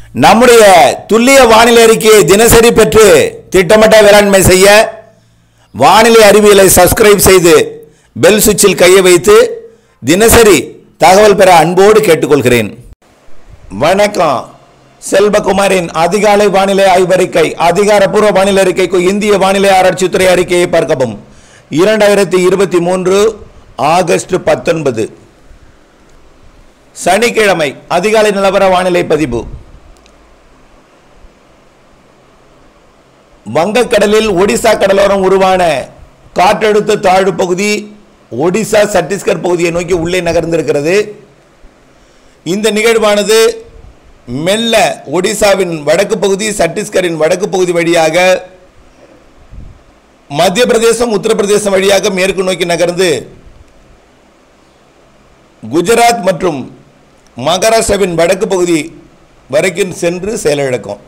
நம்முடைய துல்லிய வானிலை அறிக்கையை தினசரி பெற்று திட்டமிட்ட வேளாண்மை செய்ய வானிலை அறிவியலை சப்ஸ்கிரைப் செய்து பெல் சுவிட்சில் கையை வைத்து தினசரி தகவல் பெற அன்போடு கேட்டுக்கொள்கிறேன் வணக்கம் செல்வகுமாரின் அதிகாலை வானிலை ஆய்வறிக்கை அதிகாரப்பூர்வ வானிலை அறிக்கைக்கு இந்திய வானிலை ஆராய்ச்சித்துறை அறிக்கையை பார்க்கவும் இரண்டாயிரத்தி இருபத்தி மூன்று ஆகஸ்ட் பத்தொன்பது சனிக்கிழமை அதிகாலை நிலவர வானிலை பதிவு வங்கக்கடலில் ஒடிசா கடலோரம் உருவான காற்றழுத்த தாழ்வு பகுதி ஒடிசா சத்தீஸ்கர் பகுதியை நோக்கி உள்ளே நகர்ந்திருக்கிறது இந்த நிகழ்வானது மெல்ல ஒடிசாவின் வடக்கு பகுதி சத்தீஸ்கரின் வடக்கு பகுதி வழியாக மத்திய பிரதேசம் உத்தரப்பிரதேசம் வழியாக மேற்கு நோக்கி நகர்ந்து குஜராத் மற்றும் மகாராஷ்டிராவின் வடக்கு பகுதி வரைக்கும் சென்று செயலிழக்கும்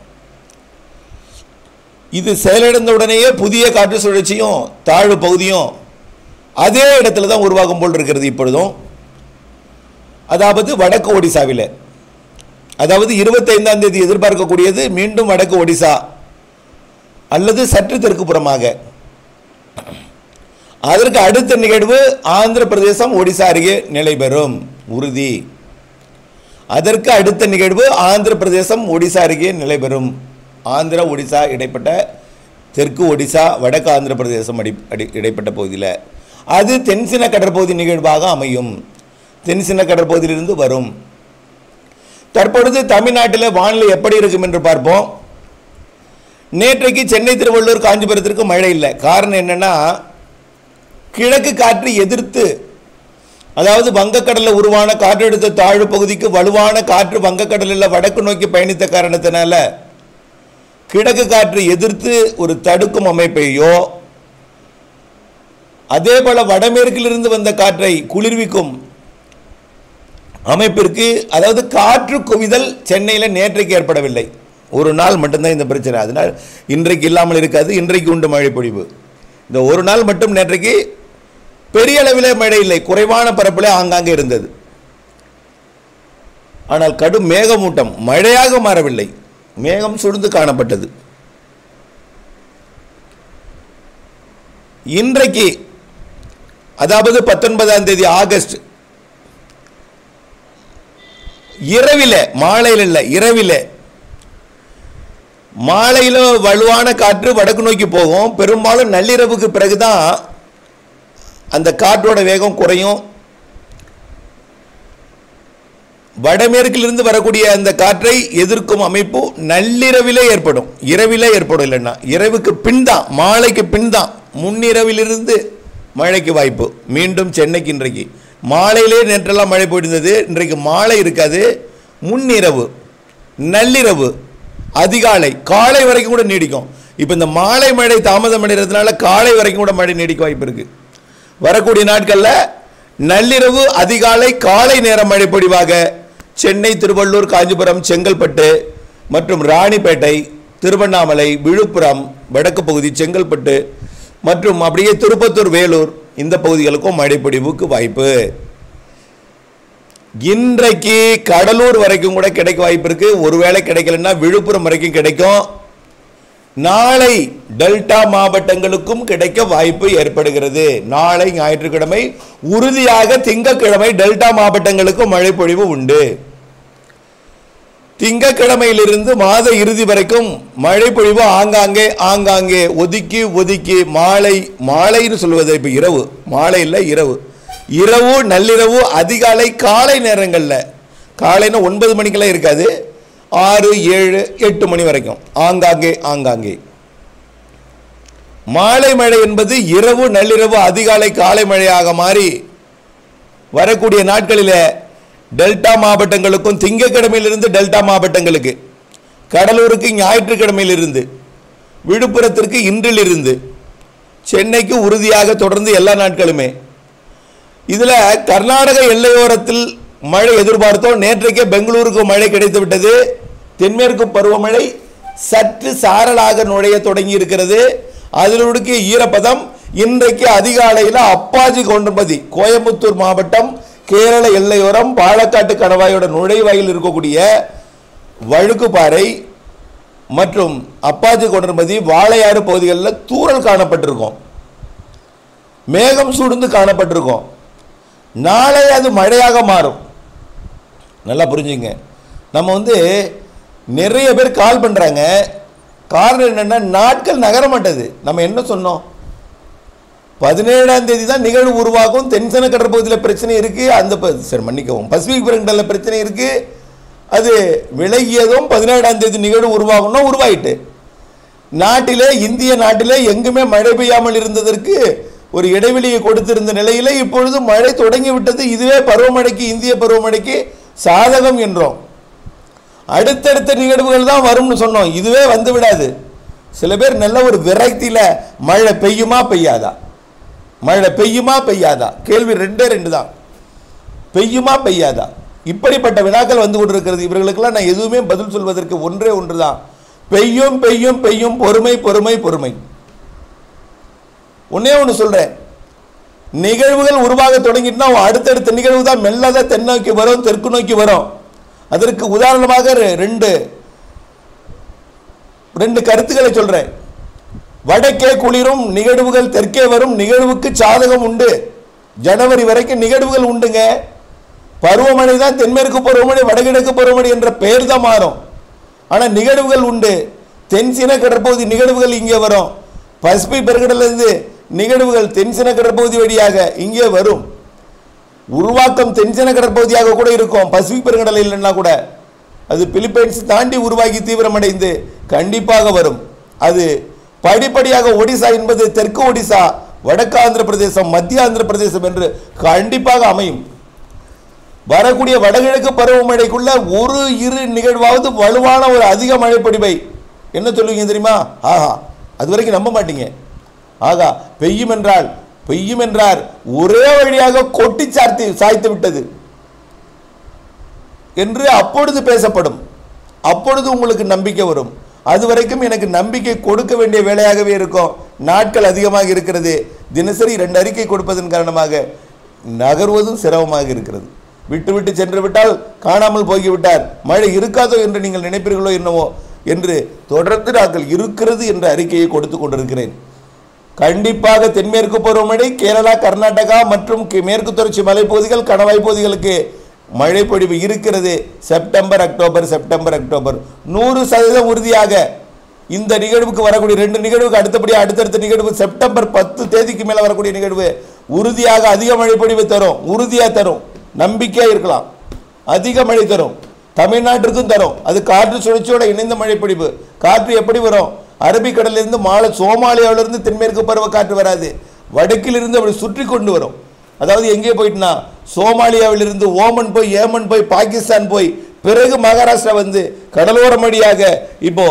இது செயலிழந்த உடனேயே புதிய காற்று சுழற்சியும் தாழ்வு பகுதியும் அதே இடத்துல தான் உருவாகும் போல் இருக்கிறது இப்பொழுதும் அதாவது வடக்கு ஒடிசாவில் அதாவது இருபத்தைந்தாம் தேதி எதிர்பார்க்கக்கூடியது மீண்டும் வடக்கு ஒடிசா அல்லது சற்று தெற்கு புறமாக அதற்கு அடுத்த நிகழ்வு ஆந்திர பிரதேசம் ஒடிசா அருகே நிலை பெறும் உறுதி அதற்கு அடுத்த நிகழ்வு ஆந்திர பிரதேசம் ஒடிசா அருகே நிலை பெறும் ஆந்திரா ஒடிசா இடைப்பட்ட தெற்கு ஒடிசா வடக்கு ஆந்திர பிரதேசம் அடி அடி இடைப்பட்ட பகுதியில் அது தென்சின கடற்பகுதி நிகழ்வாக அமையும் தென்சின கடற்பகுதியிலிருந்து வரும் தற்பொழுது தமிழ்நாட்டில் வானிலை எப்படி இருக்கும் என்று பார்ப்போம் நேற்றைக்கு சென்னை திருவள்ளூர் காஞ்சிபுரத்திற்கு மழை இல்லை காரணம் என்னன்னா கிழக்கு காற்று எதிர்த்து அதாவது வங்கக்கடலில் உருவான காற்றழுத்த தாழ்வு பகுதிக்கு வலுவான காற்று வங்கக்கடலில் வடக்கு நோக்கி பயணித்த காரணத்தினால கிழக்கு காற்று எதிர்த்து ஒரு தடுக்கும் அமைப்பையோ அதே போல வடமேற்கிலிருந்து வந்த காற்றை குளிர்விக்கும் அமைப்பிற்கு அதாவது காற்று குவிதல் சென்னையில் நேற்றைக்கு ஏற்படவில்லை ஒரு நாள் மட்டும்தான் இந்த பிரச்சனை அதனால் இன்றைக்கு இல்லாமல் இருக்காது இன்றைக்கு உண்டு மழை பொழிவு இந்த ஒரு நாள் மட்டும் நேற்றைக்கு பெரிய அளவில் மழை இல்லை குறைவான பரப்பிலே ஆங்காங்கே இருந்தது ஆனால் கடும் மேகமூட்டம் மழையாக மாறவில்லை மேகம் சுழ்ந்து காணப்பட்டது இன்றைக்கு அதாவது பத்தொன்பதாம் தேதி ஆகஸ்ட் இரவில மாலையில் இல்லை இரவில மாலையில் வலுவான காற்று வடக்கு நோக்கி போகும் பெரும்பாலும் நள்ளிரவுக்கு பிறகுதான் அந்த காற்றோட வேகம் குறையும் வடமேற்கிலிருந்து வரக்கூடிய அந்த காற்றை எதிர்க்கும் அமைப்பு நள்ளிரவிலே ஏற்படும் இரவிலே ஏற்படும் இல்லைன்னா இரவுக்கு பின் தான் மாலைக்கு பின் தான் முன்னிரவிலிருந்து மழைக்கு வாய்ப்பு மீண்டும் சென்னைக்கு இன்றைக்கு மாலையிலே நேற்றெல்லாம் மழை போயிருந்தது இன்றைக்கு மாலை இருக்காது முன்னிரவு நள்ளிரவு அதிகாலை காலை வரைக்கும் கூட நீடிக்கும் இப்போ இந்த மாலை மழை தாமதம் அடைகிறதுனால காலை வரைக்கும் கூட மழை நீடிக்க வாய்ப்பு இருக்கு வரக்கூடிய நாட்களில் நள்ளிரவு அதிகாலை காலை நேர மழை பொழிவாக சென்னை திருவள்ளூர் காஞ்சிபுரம் செங்கல்பட்டு மற்றும் ராணிப்பேட்டை திருவண்ணாமலை விழுப்புரம் வடக்கு பகுதி செங்கல்பட்டு மற்றும் அப்படியே திருப்பத்தூர் வேலூர் இந்த பகுதிகளுக்கும் மழைப்பொழிவுக்கு வாய்ப்பு இன்றைக்கு கடலூர் வரைக்கும் கூட கிடைக்க வாய்ப்பு இருக்கு ஒருவேளை கிடைக்கலன்னா விழுப்புரம் வரைக்கும் கிடைக்கும் நாளை டெல்டா மாவட்டங்களுக்கும் கிடைக்க வாய்ப்பு ஏற்படுகிறது நாளை ஞாயிற்றுக்கிழமை உறுதியாக திங்கட்கிழமை டெல்டா மாவட்டங்களுக்கும் மழை பொழிவு உண்டு திங்கக்கிழமையிலிருந்து மாத இறுதி வரைக்கும் மழை பொழிவு ஆங்காங்கே ஆங்காங்கே ஒதுக்கி ஒதுக்கி மாலை மாலைன்னு சொல்வது இப்போ இரவு மாலை இல்லை இரவு இரவு நள்ளிரவு அதிகாலை காலை நேரங்களில் காலைன்னா ஒன்பது மணிக்கெல்லாம் இருக்காது ஆறு ஏழு எட்டு மணி வரைக்கும் ஆங்காங்கே ஆங்காங்கே மாலை மழை என்பது இரவு நள்ளிரவு அதிகாலை காலை மழையாக மாறி வரக்கூடிய நாட்களில் டெல்டா மாவட்டங்களுக்கும் திங்கக்கிழமையிலிருந்து டெல்டா மாவட்டங்களுக்கு கடலூருக்கு ஞாயிற்றுக்கிழமையிலிருந்து விழுப்புரத்திற்கு இன்றிலிருந்து சென்னைக்கு உறுதியாக தொடர்ந்து எல்லா நாட்களுமே இதில் கர்நாடக எல்லையோரத்தில் மழை எதிர்பார்த்தோம் நேற்றைக்கே பெங்களூருக்கு மழை கிடைத்து விட்டது தென்மேற்கு பருவமழை சற்று சாரலாக நுழைய தொடங்கி இருக்கிறது அதில் உடுக்கிய ஈரப்பதம் இன்றைக்கு அதிகாலையில் அப்பாஜி கவுண்டம்பதி கோயம்புத்தூர் மாவட்டம் கேரள எல்லையோரம் பாலக்காட்டு கணவாயோட நுழைவாயில் இருக்கக்கூடிய வழுக்குப்பாறை மற்றும் அப்பாச்சி கொண்டர்மதி வாழையாறு பகுதிகளில் தூறல் காணப்பட்டிருக்கும் மேகம் சூழ்ந்து காணப்பட்டிருக்கும் நாளை அது மழையாக மாறும் நல்லா புரிஞ்சுங்க நம்ம வந்து நிறைய பேர் கால் பண்ணுறாங்க காரணம் என்னென்னா நாட்கள் நகர மாட்டேது நம்ம என்ன சொன்னோம் பதினேழாம் தேதி தான் நிகழ்வு உருவாகும் தென்சென கடற்பகுதியில் பிரச்சனை இருக்குது அந்த ப- சரி மன்னிக்கவும் பசிபிக் பெருங்கடலில் பிரச்சனை இருக்குது அது விலகியதும் பதினேழாம் தேதி நிகழ்வு உருவாகணும் உருவாயிட்டு நாட்டிலே இந்திய நாட்டிலே எங்குமே மழை பெய்யாமல் இருந்ததற்கு ஒரு இடைவெளியை கொடுத்திருந்த நிலையிலே இப்பொழுது மழை தொடங்கி விட்டது இதுவே பருவமழைக்கு இந்திய பருவமழைக்கு சாதகம் என்றோம் அடுத்தடுத்த நிகழ்வுகள் தான் வரும்னு சொன்னோம் இதுவே வந்து விடாது சில பேர் நல்ல ஒரு விரக்தியில் மழை பெய்யுமா பெய்யாதா மழை பெய்யுமா பெய்யாதா கேள்வி ரெண்டே ரெண்டு தான் பெய்யுமா பெய்யாதா இப்படிப்பட்ட வினாக்கள் வந்து கொண்டிருக்கிறது இவர்களுக்கெல்லாம் நான் எதுவுமே பதில் சொல்வதற்கு ஒன்றே ஒன்று தான் பெய்யும் பெய்யும் பெய்யும் பொறுமை பொறுமை பொறுமை ஒன்னே ஒன்று சொல்றேன் நிகழ்வுகள் உருவாக தொடங்கிட்டுனா அடுத்தடுத்த நிகழ்வு தான் மெல்லதாக தென் நோக்கி வரும் தெற்கு நோக்கி வரும் அதற்கு உதாரணமாக ரெ- ரெண்டு ரெண்டு கருத்துக்களை சொல்றேன் வடக்கே குளிரும் நிகழ்வுகள் தெற்கே வரும் நிகழ்வுக்கு சாதகம் உண்டு ஜனவரி வரைக்கும் நிகழ்வுகள் உண்டுங்க பருவமழை தான் தென்மேற்கு பருவமழை வடகிழக்கு பருவமழை என்ற பெயர் தான் மாறும் ஆனால் நிகழ்வுகள் உண்டு தென்சின கடற்பகுதி நிகழ்வுகள் இங்கே வரும் பசிபிக் பெருங்கடலிருந்து நிகழ்வுகள் தென்சின கடற்பகுதி வழியாக இங்கே வரும் உருவாக்கம் தென்சின கடற்பகுதியாக கூட இருக்கும் பசிபிக் பெருங்கடல் இல்லைன்னா கூட அது பிலிப்பைன்ஸ் தாண்டி உருவாகி தீவிரமடைந்து கண்டிப்பாக வரும் அது படிப்படியாக ஒடிசா என்பது தெற்கு ஒடிசா வடக்கு ஆந்திர பிரதேசம் மத்திய ஆந்திர பிரதேசம் என்று கண்டிப்பாக அமையும் வரக்கூடிய வடகிழக்கு பருவமழைக்குள்ள ஒரு இரு நிகழ்வாவது வலுவான ஒரு அதிக மழை பொழிவை என்ன சொல்லுவீங்க தெரியுமா ஆஹா அது வரைக்கும் நம்ப மாட்டீங்க ஆகா பெய்யும் என்றால் பெய்யும் என்றார் ஒரே வழியாக கொட்டி சார்த்தி சாய்த்து விட்டது என்று அப்பொழுது பேசப்படும் அப்பொழுது உங்களுக்கு நம்பிக்கை வரும் அது வரைக்கும் எனக்கு நம்பிக்கை கொடுக்க வேண்டிய வேலையாகவே இருக்கும் நாட்கள் அதிகமாக இருக்கிறது தினசரி ரெண்டு அறிக்கை கொடுப்பதன் காரணமாக நகர்வதும் சிரமமாக இருக்கிறது விட்டு விட்டு சென்று விட்டால் காணாமல் போய்விட்டார் மழை இருக்காதோ என்று நீங்கள் நினைப்பீர்களோ என்னவோ என்று தொடர்ந்து நாங்கள் இருக்கிறது என்ற அறிக்கையை கொடுத்து கொண்டிருக்கிறேன் கண்டிப்பாக தென்மேற்கு பருவமழை கேரளா கர்நாடகா மற்றும் கி- மேற்கு தொடர்ச்சி மலைப்பகுதிகள் கணவாய் பகுதிகளுக்கு மழை பொழிவு இருக்கிறது செப்டம்பர் அக்டோபர் செப்டம்பர் அக்டோபர் நூறு சதவீதம் உறுதியாக இந்த நிகழ்வுக்கு வரக்கூடிய ரெண்டு நிகழ்வுக்கு அடுத்தபடியாக அடுத்தடுத்த நிகழ்வு செப்டம்பர் பத்து தேதிக்கு மேலே வரக்கூடிய நிகழ்வு உறுதியாக அதிக மழை பொழிவு தரும் உறுதியாக தரும் நம்பிக்கையாக இருக்கலாம் அதிக மழை தரும் தமிழ்நாட்டிற்கும் தரும் அது காற்று சுழற்சியோட இணைந்த மழை பொழிவு காற்று எப்படி வரும் அரபிக்கடலிருந்து மாலை சோமாலியாவிலிருந்து தென்மேற்கு பருவ காற்று வராது வடக்கிலிருந்து அப்படி சுற்றி கொண்டு வரும் அதாவது எங்கே போயிட்டுனா சோமாலியாவிலிருந்து ஓமன் போய் ஏமன் போய் பாகிஸ்தான் போய் பிறகு மகாராஷ்டிரா வந்து கடலோர வழியாக இப்போ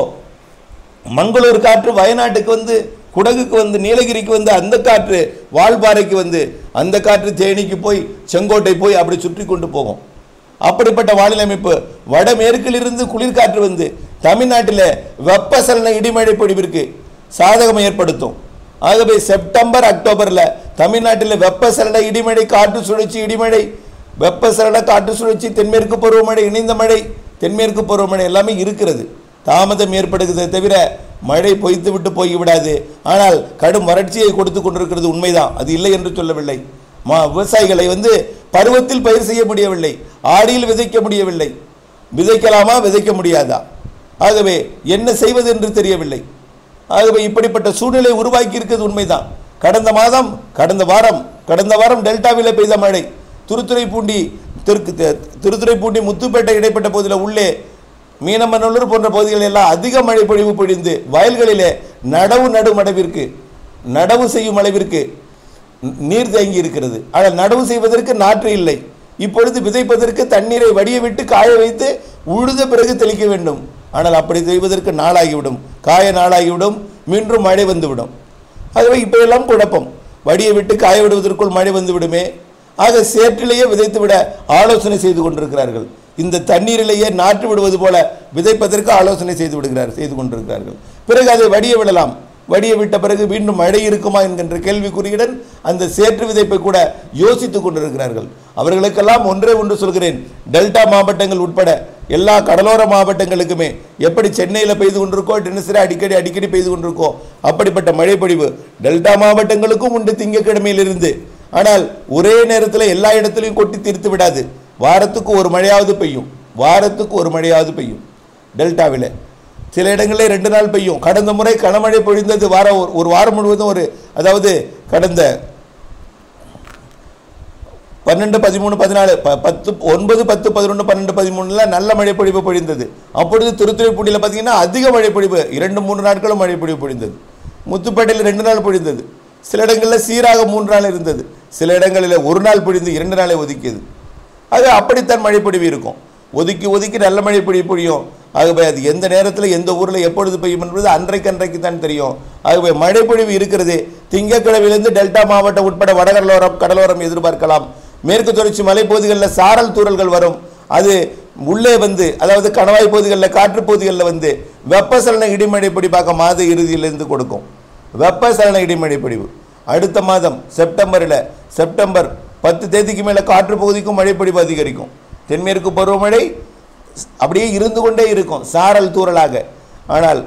மங்களூர் காற்று வயநாட்டுக்கு வந்து குடகுக்கு வந்து நீலகிரிக்கு வந்து அந்த காற்று வால்பாறைக்கு வந்து அந்த காற்று தேனிக்கு போய் செங்கோட்டை போய் அப்படி சுற்றி கொண்டு போகும் அப்படிப்பட்ட வானிலை அமைப்பு வடமேற்கிலிருந்து குளிர்காற்று வந்து தமிழ்நாட்டில் வெப்பசலன இடிமழை பொழிவிற்கு சாதகம் ஏற்படுத்தும் ஆகவே செப்டம்பர் அக்டோபரில் தமிழ்நாட்டில் வெப்பசலன இடிமழை காற்று சுழற்சி இடிமழை வெப்பசலன காற்று சுழற்சி தென்மேற்கு பருவமழை இணைந்த மழை தென்மேற்கு பருவமழை எல்லாமே இருக்கிறது தாமதம் ஏற்படுகிறதே தவிர மழை பொய்த்து விட்டு போய்விடாது ஆனால் கடும் வறட்சியை கொடுத்து கொண்டிருக்கிறது உண்மைதான் அது இல்லை என்று சொல்லவில்லை மா விவசாயிகளை வந்து பருவத்தில் பயிர் செய்ய முடியவில்லை ஆடியில் விதைக்க முடியவில்லை விதைக்கலாமா விதைக்க முடியாதா ஆகவே என்ன செய்வது என்று தெரியவில்லை ஆகவே இப்படிப்பட்ட சூழ்நிலை உருவாக்கி இருக்கிறது உண்மைதான் கடந்த மாதம் கடந்த வாரம் கடந்த வாரம் டெல்டாவில் பெய்த மழை திருத்துறைப்பூண்டி தெற்கு தெ- திருத்துறைப்பூண்டி முத்துப்பேட்டை இடைப்பட்ட பகுதியில் உள்ளே மீனமநல்லூர் போன்ற பகுதிகளில் எல்லாம் அதிக மழை பொழிவு பொழிந்து வயல்களிலே நடவு நடும் அளவிற்கு நடவு செய்யும் அளவிற்கு ந- நீர் தேங்கி இருக்கிறது ஆனால் நடவு செய்வதற்கு நாற்று இல்லை இப்பொழுது விதைப்பதற்கு தண்ணீரை வடிய விட்டு காய வைத்து உழுத பிறகு தெளிக்க வேண்டும் ஆனால் அப்படி செய்வதற்கு நாளாகிவிடும் காய நாளாகிவிடும் மீண்டும் மழை வந்துவிடும் ஆகவே இப்போ எல்லாம் குழப்பம் வடிய விட்டு காய விடுவதற்குள் மழை வந்து விடுமே ஆக சேற்றிலேயே விதைத்து விட ஆலோசனை செய்து கொண்டிருக்கிறார்கள் இந்த தண்ணீரிலேயே நாற்று விடுவது போல விதைப்பதற்கு ஆலோசனை செய்து விடுகிறார் செய்து கொண்டிருக்கிறார்கள் பிறகு அதை வடிய விடலாம் வடிய விட்ட பிறகு மீண்டும் மழை இருக்குமா என்கின்ற கேள்விக்குறியுடன் அந்த சேற்று விதைப்பை கூட யோசித்துக் கொண்டிருக்கிறார்கள் அவர்களுக்கெல்லாம் ஒன்றே ஒன்று சொல்கிறேன் டெல்டா மாவட்டங்கள் உட்பட எல்லா கடலோர மாவட்டங்களுக்குமே எப்படி சென்னையில் பெய்து கொண்டிருக்கோ தினசரி அடிக்கடி அடிக்கடி பெய்து கொண்டிருக்கோ அப்படிப்பட்ட மழை பொழிவு டெல்டா மாவட்டங்களுக்கும் உண்டு திங்கட்கிழமையிலிருந்து ஆனால் ஒரே நேரத்தில் எல்லா இடத்துலையும் கொட்டி தீர்த்து விடாது வாரத்துக்கு ஒரு மழையாவது பெய்யும் வாரத்துக்கு ஒரு மழையாவது பெய்யும் டெல்டாவில் சில இடங்களில் ரெண்டு நாள் பெய்யும் கடந்த முறை கனமழை பொழிந்தது வாரம் ஒரு- ஒரு வாரம் முழுவதும் ஒரு அதாவது கடந்த பன்னெண்டு பதிமூணு பதினாலு ப பத்து ஒன்பது பத்து பதினொன்று பன்னெண்டு பதிமூணுல நல்ல மழை பொழிவு பொழிந்தது அப்பொழுது திருத்துறைப்பூண்டியில் பார்த்தீங்கன்னா அதிக மழை பொழிவு இரண்டு மூன்று நாட்களும் மழை பொழிவு பொழிந்தது முத்துப்பேட்டையில் ரெண்டு நாள் பொழிந்தது சில இடங்களில் சீராக மூன்று நாள் இருந்தது சில இடங்களில் ஒரு நாள் பொழிந்து இரண்டு நாளை ஒதுக்கியது அது அப்படித்தான் மழை பொழிவு இருக்கும் ஒதுக்கி ஒதுக்கி நல்ல மழை பொழிவு பொழியும் ஆகவே அது எந்த நேரத்தில் எந்த ஊரில் எப்பொழுது பெய்யும் என்பது அன்றைக்கு அன்றைக்கு தான் தெரியும் ஆகவே மழை பொழிவு இருக்கிறது திங்கட்கிழமையிலிருந்து டெல்டா மாவட்டம் உட்பட வடகடலோரம் கடலோரம் எதிர்பார்க்கலாம் மேற்கு தொடர்ச்சி மலைப்பகுதிகளில் சாரல் தூறல்கள் வரும் அது உள்ளே வந்து அதாவது கணவாய் பகுதிகளில் காற்று பகுதிகளில் வந்து வெப்பசலன இடிமழை பொடிப்பாக்க மாத இறுதியிலிருந்து கொடுக்கும் வெப்பசலன இடிமழை பொழிவு அடுத்த மாதம் செப்டம்பரில் செப்டம்பர் பத்து தேதிக்கு மேலே காற்று பகுதிக்கும் மழைப்பொழிவு அதிகரிக்கும் தென்மேற்கு பருவமழை அப்படியே இருந்து கொண்டே இருக்கும் சாரல் தூறலாக ஆனால்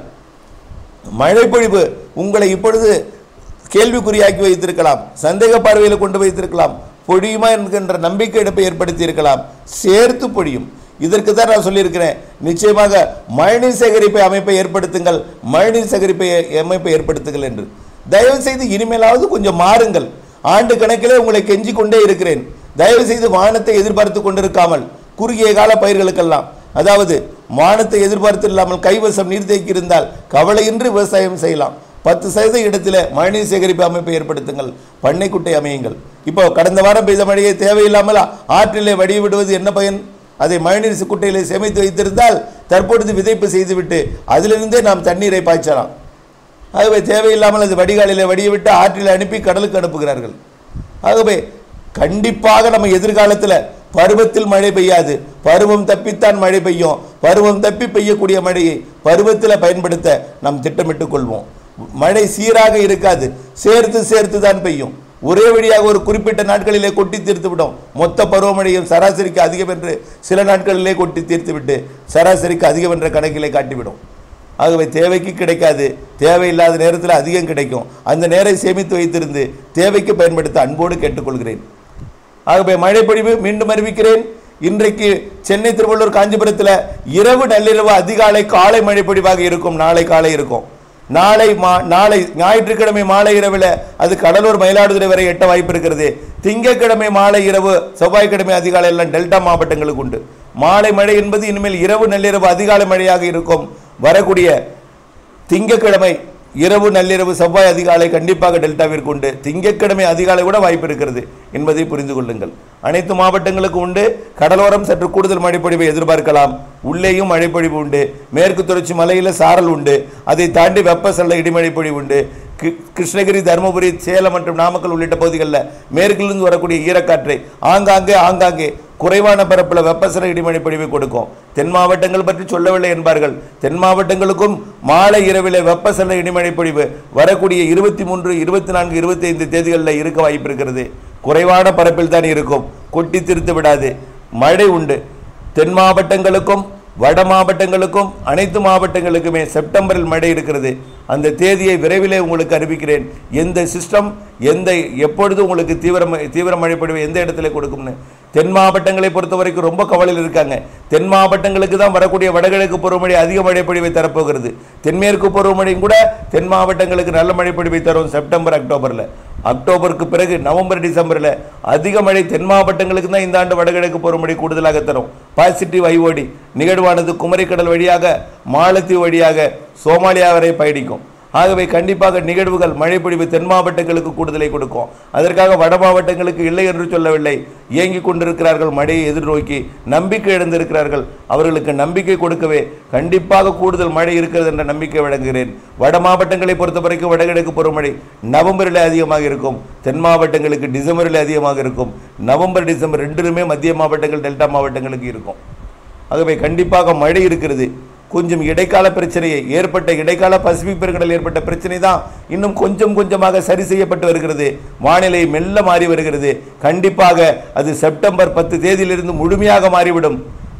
மழைப்பொழிவு உங்களை இப்பொழுது கேள்விக்குறியாக்கி வைத்திருக்கலாம் சந்தேக பார்வையில் கொண்டு வைத்திருக்கலாம் பொழியுமா என்கின்ற நம்பிக்கை எடுப்பை ஏற்படுத்தி இருக்கலாம் சேர்த்து பொழியும் இதற்கு தான் நான் சொல்லியிருக்கிறேன் நிச்சயமாக மழைநீர் சேகரிப்பை அமைப்பை ஏற்படுத்துங்கள் மழைநீர் சேகரிப்பை அமைப்பை ஏற்படுத்துங்கள் என்று தயவு செய்து இனிமேலாவது கொஞ்சம் மாறுங்கள் ஆண்டு கணக்கிலே உங்களை கெஞ்சி கொண்டே இருக்கிறேன் தயவு செய்து வானத்தை எதிர்பார்த்து கொண்டிருக்காமல் குறுகிய கால பயிர்களுக்கெல்லாம் அதாவது வானத்தை எதிர்பார்த்து இல்லாமல் கைவசம் நீர்த்தேக்கி இருந்தால் கவலையின்றி விவசாயம் செய்யலாம் பத்து சதவீத இடத்துல மழைநீர் சேகரிப்பு அமைப்பை ஏற்படுத்துங்கள் பண்ணைக்குட்டை அமையுங்கள் இப்போ கடந்த வாரம் பெய்த மழையை தேவையில்லாமல் ஆற்றிலே வடிய விடுவது என்ன பயன் அதை மழைநீர் குட்டையிலே சேமித்து வைத்திருந்தால் தற்பொழுது விதைப்பு செய்துவிட்டு அதிலிருந்தே நாம் தண்ணீரை பாய்ச்சலாம் ஆகவே தேவையில்லாமல் அது வடிகாலில் வடியவிட்டு ஆற்றில் அனுப்பி கடலுக்கு அனுப்புகிறார்கள் ஆகவே கண்டிப்பாக நம்ம எதிர்காலத்தில் பருவத்தில் மழை பெய்யாது பருவம் தப்பித்தான் மழை பெய்யும் பருவம் தப்பி பெய்யக்கூடிய மழையை பருவத்தில் பயன்படுத்த நாம் திட்டமிட்டுக் கொள்வோம் மழை சீராக இருக்காது சேர்த்து சேர்த்து தான் பெய்யும் ஒரே வழியாக ஒரு குறிப்பிட்ட நாட்களிலே கொட்டி தீர்த்து விடும் மொத்த பருவமழையும் சராசரிக்கு அதிகம் என்று சில நாட்களிலே கொட்டி தீர்த்து விட்டு சராசரிக்கு அதிகம் என்ற கணக்கிலே காட்டிவிடும் ஆகவே தேவைக்கு கிடைக்காது தேவையில்லாத நேரத்தில் அதிகம் கிடைக்கும் அந்த நேரை சேமித்து வைத்திருந்து தேவைக்கு பயன்படுத்த அன்போடு கேட்டுக்கொள்கிறேன் ஆகவே மழைப்பொழிவு மீண்டும் அறிவிக்கிறேன் இன்றைக்கு சென்னை திருவள்ளூர் காஞ்சிபுரத்தில் இரவு நள்ளிரவு அதிகாலை காலை மழைப்பொழிவாக இருக்கும் நாளை காலை இருக்கும் நாளை மா நாளை ஞாயிற்றுக்கிழமை மாலை இரவில் அது கடலூர் மயிலாடுதுறை வரை எட்ட வாய்ப்பு இருக்கிறது திங்கட்கிழமை மாலை இரவு செவ்வாய்க்கிழமை அதிகாலை எல்லாம் டெல்டா மாவட்டங்களுக்கு உண்டு மாலை மழை என்பது இனிமேல் இரவு நள்ளிரவு அதிகாலை மழையாக இருக்கும் வரக்கூடிய திங்கட்கிழமை இரவு நள்ளிரவு செவ்வாய் அதிகாலை கண்டிப்பாக டெல்டாவிற்கு உண்டு திங்கட்கிழமை அதிகாலை கூட வாய்ப்பு இருக்கிறது என்பதை புரிந்து கொள்ளுங்கள் அனைத்து மாவட்டங்களுக்கும் உண்டு கடலோரம் சற்று கூடுதல் மழைப்பொழிவை எதிர்பார்க்கலாம் உள்ளேயும் மழைப்பொழிவு உண்டு மேற்கு தொடர்ச்சி மலையில் சாரல் உண்டு அதை தாண்டி வெப்பசல்ல இடிமழை பொழிவு உண்டு கி- கிருஷ்ணகிரி தருமபுரி சேலம் மற்றும் நாமக்கல் உள்ளிட்ட பகுதிகளில் மேற்கிலிருந்து வரக்கூடிய ஈரக்காற்றை ஆங்காங்கே ஆங்காங்கே குறைவான பரப்பில் வெப்பசல இடிமழை பொழிவை கொடுக்கும் தென் மாவட்டங்கள் பற்றி சொல்லவில்லை என்பார்கள் தென் மாவட்டங்களுக்கும் மாலை இரவிலே வெப்பசல இடிமழை பொழிவு வரக்கூடிய இருபத்தி மூன்று இருபத்தி நான்கு இருபத்தி ஐந்து தேதிகளில் இருக்க வாய்ப்பு இருக்கிறது குறைவான பரப்பில் தான் இருக்கும் கொட்டி திருத்து விடாது மழை உண்டு தென் மாவட்டங்களுக்கும் வட மாவட்டங்களுக்கும் அனைத்து மாவட்டங்களுக்குமே செப்டம்பரில் மழை இருக்கிறது அந்த தேதியை விரைவிலே உங்களுக்கு அறிவிக்கிறேன் எந்த சிஸ்டம் எந்த எப்பொழுது உங்களுக்கு தீவிர ம- தீவிர மழை பொழிவு எந்த இடத்துல கொடுக்கும்னு தென் மாவட்டங்களை பொறுத்த வரைக்கும் ரொம்ப கவலையில் இருக்காங்க தென் மாவட்டங்களுக்கு தான் வரக்கூடிய வடகிழக்கு பருவமழை அதிக மழை பொழிவை தரப்போகிறது தென்மேற்கு பருவமழையும் கூட தென் மாவட்டங்களுக்கு நல்ல மழை பொழிவை தரும் செப்டம்பர் அக்டோபரில் அக்டோபருக்கு பிறகு நவம்பர் டிசம்பரில் அதிக மழை தென் மாவட்டங்களுக்கு தான் இந்த ஆண்டு வடகிழக்கு பருவமழை கூடுதலாக தரும் பாசிட்டிவ் ஐஓடி நிகழ்வானது குமரிக்கடல் வழியாக மாலத்தீவு வழியாக சோமாலியா வரை பயணிக்கும் ஆகவே கண்டிப்பாக நிகழ்வுகள் மழைப்பொழிவு தென் மாவட்டங்களுக்கு கூடுதலை கொடுக்கும் அதற்காக வட மாவட்டங்களுக்கு இல்லை என்று சொல்லவில்லை இயங்கிக் கொண்டிருக்கிறார்கள் மழையை எதிர்நோக்கி நம்பிக்கை இழந்திருக்கிறார்கள் அவர்களுக்கு நம்பிக்கை கொடுக்கவே கண்டிப்பாக கூடுதல் மழை இருக்கிறது என்ற நம்பிக்கை வழங்குகிறேன் வட மாவட்டங்களை பொறுத்த வரைக்கும் வடகிழக்கு பருவமழை நவம்பரில் அதிகமாக இருக்கும் தென் மாவட்டங்களுக்கு டிசம்பரில் அதிகமாக இருக்கும் நவம்பர் டிசம்பர் ரெண்டிலுமே மத்திய மாவட்டங்கள் டெல்டா மாவட்டங்களுக்கு இருக்கும் ஆகவே கண்டிப்பாக மழை இருக்கிறது கொஞ்சம் இடைக்கால பிரச்சனையை ஏற்பட்ட இடைக்கால பசிபிக் பெருங்கடல் ஏற்பட்ட பிரச்சனை தான் இன்னும் கொஞ்சம் கொஞ்சமாக சரி செய்யப்பட்டு வருகிறது வானிலை மெல்ல மாறி வருகிறது கண்டிப்பாக அது செப்டம்பர் பத்து தேதியிலிருந்து முழுமையாக மாறிவிடும்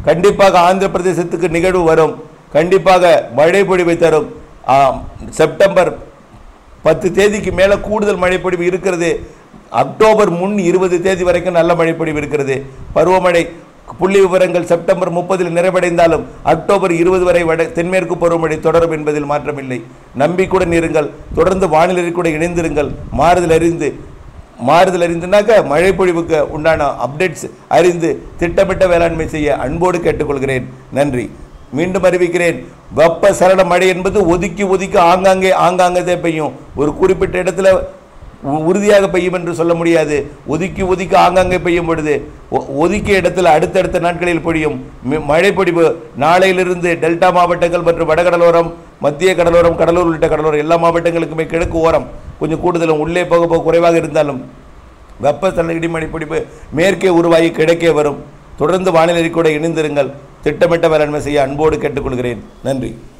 கண்டிப்பாக ஆந்திர பிரதேசத்துக்கு நிகழ்வு வரும் கண்டிப்பாக மழை பொழிவை தரும் ஆம், செப்டம்பர் பத்து தேதிக்கு மேலே கூடுதல் மழைப்பொழிவு இருக்கிறது அக்டோபர் முன் இருபது தேதி வரைக்கும் நல்ல மழைப்பொழிவு இருக்கிறது பருவமழை புள்ளி விவரங்கள் செப்டம்பர் முப்பதில் நிறைவடைந்தாலும் அக்டோபர் இருபது வரை வட தென்மேற்கு பருவமழை தொடரும் என்பதில் மாற்றமில்லை நம்பிக்கையுடன் இருங்கள் தொடர்ந்து வானிலை கூட இணைந்திருங்கள் மாறுதல் அறிந்து மாறுதல் அறிந்துனாக்க மழைப்பொழிவுக்கு உண்டான அப்டேட்ஸ் அறிந்து திட்டமிட்ட வேளாண்மை செய்ய அன்போடு கேட்டுக்கொள்கிறேன் நன்றி மீண்டும் அறிவிக்கிறேன் வெப்ப சரள மழை என்பது ஒதுக்கி ஒதுக்கி ஆங்காங்கே ஆங்காங்கே பெய்யும் ஒரு குறிப்பிட்ட இடத்துல உ- உறுதியாக பெய்யும் என்று சொல்ல முடியாது ஒதுக்கி ஒதுக்கி ஆங்காங்கே பெய்யும் பொழுது ஒ- ஒதுக்கிய இடத்துல அடுத்தடுத்த நாட்களில் பொழியும் மி- மழைப்பொழிவு நாளையிலிருந்து டெல்டா மாவட்டங்கள் மற்றும் வடகடலோரம் மத்திய கடலோரம் கடலூர் உள்ளிட்ட கடலோரம் எல்லா மாவட்டங்களுக்குமே கிழக்கு ஓரம் கொஞ்சம் கூடுதலும் உள்ளே போக போக குறைவாக இருந்தாலும் வெப்பசலன இடிமழை பிடிப்பு மேற்கே உருவாகி கிழக்கே வரும் தொடர்ந்து வானிலை கூட இணைந்திருங்கள் திட்டமிட்ட வேளாண்மை செய்ய அன்போடு கேட்டுக்கொள்கிறேன் நன்றி